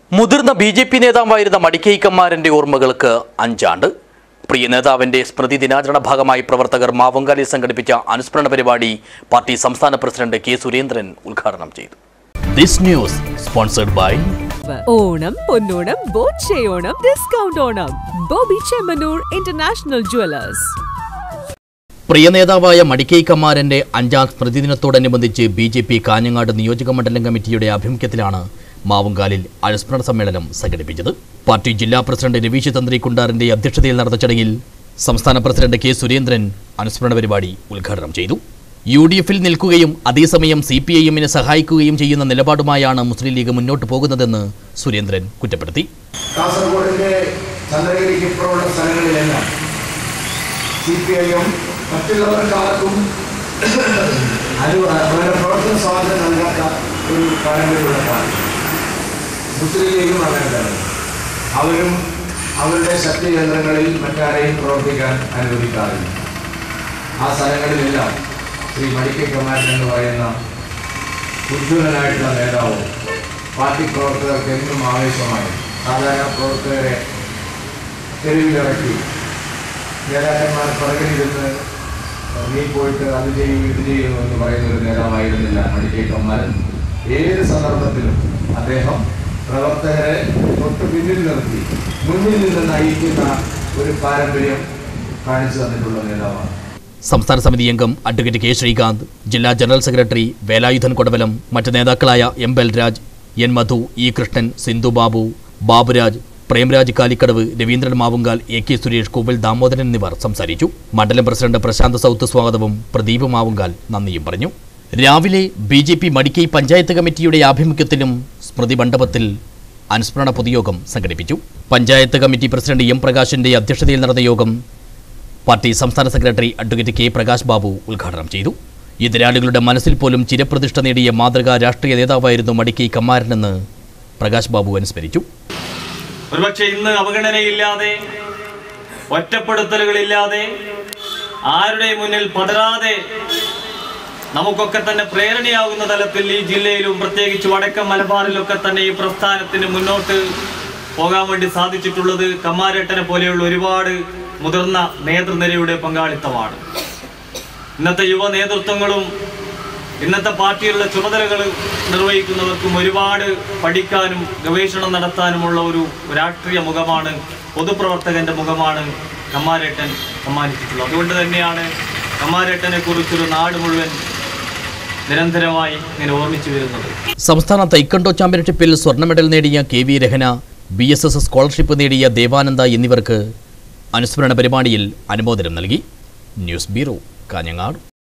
മുതിർന്ന B J P നേതാവായിരുന്ന മടിക്കൈക്കന്മാരന്റെ ഓർമ്മകൾക്ക് അഞ്ചാണ്ട് പ്രിയ നേതാവിന്റെ സ്മൃതി ദിനാചരണ ഭാഗമായി പ്രവർത്തകർ മാവങ്കാലിൽ സംഘടിപ്പിച്ച അനുസ്മരണ പരിപാടി പാർട്ടി സംസ്ഥാന പ്രസിഡന്റ് കെ സുരേന്ദ്രൻ ഉദ്ഘാടനം ചെയ്തു this news sponsored by Onam Ponnonam ബോച്ചയോണം discount Onam Bobby Chemmanur international jewellers പ്രിയ നേതാവായ മടിക്കൈക്കമ്മാരന്റെ അഞ്ചാം സ്മൃതി ദിനത്തോടനുബന്ധിച്ച് ബി ജെ പി കാഞ്ഞങ്ങാട് നിയോജക മണ്ഡലം കമ്മിറ്റിയുടെ ആഭിമുഖ്യത്തിലാണ് മാവുങ്കാലിൽ അനുസ്മരണ സമ്മേളനം സംഘടിപ്പിച്ചത് പാർട്ടി ജില്ലാ പ്രസിഡന്റ് രവീശ് തന്ത്രി കുണ്ടാറിന്റെ അധ്യക്ഷതയിൽ നടന്ന ചടങ്ങിൽ സംസ്ഥാന പ്രസിഡന്റ് കെ സുരേന്ദ്രൻ അനുസ്മരണ പരിപാടി ഉദ്ഘാടനം ചെയ്തു യു ഡി എഫിൽ നിൽക്കുകയും അതേസമയം സി പി ഐ എമ്മിനെ സഹായിക്കുകയും ചെയ്യുന്ന നിലപാടുമായാണ് മുസ്ലിം ലീഗ് മുന്നോട്ട് പോകുന്നതെന്ന് സുരേന്ദ്രൻ കുറ്റപ്പെടുത്തി കാസർഗോഡിന്റെ ചന്ദ്രഗിരിക്ക് ഇപ്പുറമുള്ള സ്ഥലങ്ങളിലെല്ലാം സി പി ഐ എം മറ്റുള്ളവർക്കാർക്കും അനു അവരുടെ പ്രവർത്തന സ്വാതന്ത്ര്യം നൽകാത്ത ഒരു പാരമ്പര്യമുള്ള പാർട്ടി മുസ്ലിം ലീഗും അങ്ങനെ തന്നെ അവരും അവരുടെ ശക്തി കേന്ദ്രങ്ങളിൽ മറ്റാരെയും പ്രവർത്തിക്കാൻ അനുവദിക്കാറില്ല ആ സ്ഥലങ്ങളിലെല്ലാം ശ്രീ മടിക്കൈ കമാൻഡൻ എന്ന് പറയുന്ന ഉജ്ജ്വലനായിട്ടുള്ള നേതാവും പാർട്ടി പ്രവർത്തകർക്ക് എന്നും ആവേശമായി സാധാരണ പ്രവർത്തകരെ തെരുവിലിറക്കി നേതാക്കന്മാർ പുറകിലിരുന്ന് നീ പോയിട്ട് അത് ചെയ്യൂ ഇത് ചെയ്യുന്നു എന്ന് പറയുന്ന ഒരു നേതാവായിരുന്നില്ല മടിക്കൈ കമ്മാരൻ ഏത് സന്ദർഭത്തിലും അദ്ദേഹം പ്രവർത്തകരെ തൊട്ട് പിന്നിൽ നിർത്തി മുന്നിൽ നിന്ന് നയിക്കുന്ന ഒരു പാരമ്പര്യം കാണിച്ചു തന്നിട്ടുള്ള നേതാവാണ് സംസ്ഥാന സമിതി അംഗം അഡ്വക്കേറ്റ് കെ ശ്രീകാന്ത് ജില്ലാ ജനറൽ സെക്രട്ടറി വേലായുധൻ കൊടവലം മറ്റ് നേതാക്കളായ M Balraj N Madhu E Krishnan Sindhu Babu Baburaj Premraj Kalikkadavu Raveendran Mavungal A K Suresh Kovil Damodaran എന്നിവർ സംസാരിച്ചു മണ്ഡലം പ്രസിഡന്റ് പ്രശാന്ത് സൗത്ത് സ്വാഗതവും പ്രദീപ് മാവുങ്കാൽ നന്ദിയും പറഞ്ഞു രാവിലെ B J P Madikai panchayat കമ്മിറ്റിയുടെ ആഭിമുഖ്യത്തിലും സ്മൃതി മണ്ഡപത്തിൽ അനുസ്മരണ പൊതുയോഗം സംഘടിപ്പിച്ചു പഞ്ചായത്ത് കമ്മിറ്റി പ്രസിഡന്റ് എം പ്രകാശിന്റെ അധ്യക്ഷതയിൽ നടന്ന യോഗം പാർട്ടി സംസ്ഥാന secretary advocate K Prakash Babu ഉദ്ഘാടനം ചെയ്തു എതിരാളികളുടെ മനസ്സിൽ പോലും ചിരപ്രതിഷ്ഠ നേടിയ മാതൃകാ രാഷ്ട്രീയ നേതാവായിരുന്നു മടിക്കൈ കമ്മാരനെന്ന് പ്രകാശ് ബാബു അനുസ്മരിച്ചു ഒരുപക്ഷെ ഇന്ന് അവഗണനയില്ലാതെ ഒറ്റപ്പെടുത്തലുകളില്ലാതെ ആരുടെ മുന്നിൽ പതരാതെ നമുക്കൊക്കെ തന്നെ പ്രേരണയാകുന്ന തലത്തിൽ ഈ ജില്ലയിലും പ്രത്യേകിച്ച് വടക്കൻ മലബാറിലൊക്കെ തന്നെ ഈ പ്രസ്ഥാനത്തിന് മുന്നോട്ട് പോകാൻ വേണ്ടി സാധിച്ചിട്ടുള്ളത് കമ്മാരേട്ടനെ പോലെയുള്ള ഒരുപാട് മുതിർന്ന നേതൃനിരയുടെ പങ്കാളിത്തമാണ് ഇന്നത്തെ യുവ നേതൃത്വങ്ങളും ഇന്നത്തെ പാർട്ടിയിലുള്ള ചുമതലകൾ നിർവഹിക്കുന്നവർക്കും ഒരുപാട് പഠിക്കാനും ഗവേഷണം നടത്താനുമുള്ള ഒരു രാഷ്ട്രീയ മുഖമാണ് പൊതുപ്രവർത്തകന്റെ മുഖമാണ് കമ്മാരേട്ടൻ സമ്മാനിച്ചിട്ടുള്ളത് അതുകൊണ്ട് തന്നെയാണ് കമ്മാരേട്ടനെ കുറിച്ചൊരു നാട് മുഴുവൻ നിരന്തരമായി ഇങ്ങനെ ഓർമ്മിച്ചു വരുന്നത് സംസ്ഥാന തൈക്കണ്ടോ ചാമ്പ്യൻഷിപ്പിൽ സ്വർണ്ണ മെഡൽ നേടിയ K V Rahana B S S scholarship നേടിയ ദേവാനന്ദ എന്നിവർക്ക് അനുസ്മരണ പരിപാടിയിൽ അനുമോദനം നൽകി ന്യൂസ് ബ്യൂറോ കാഞ്ഞങ്ങാട്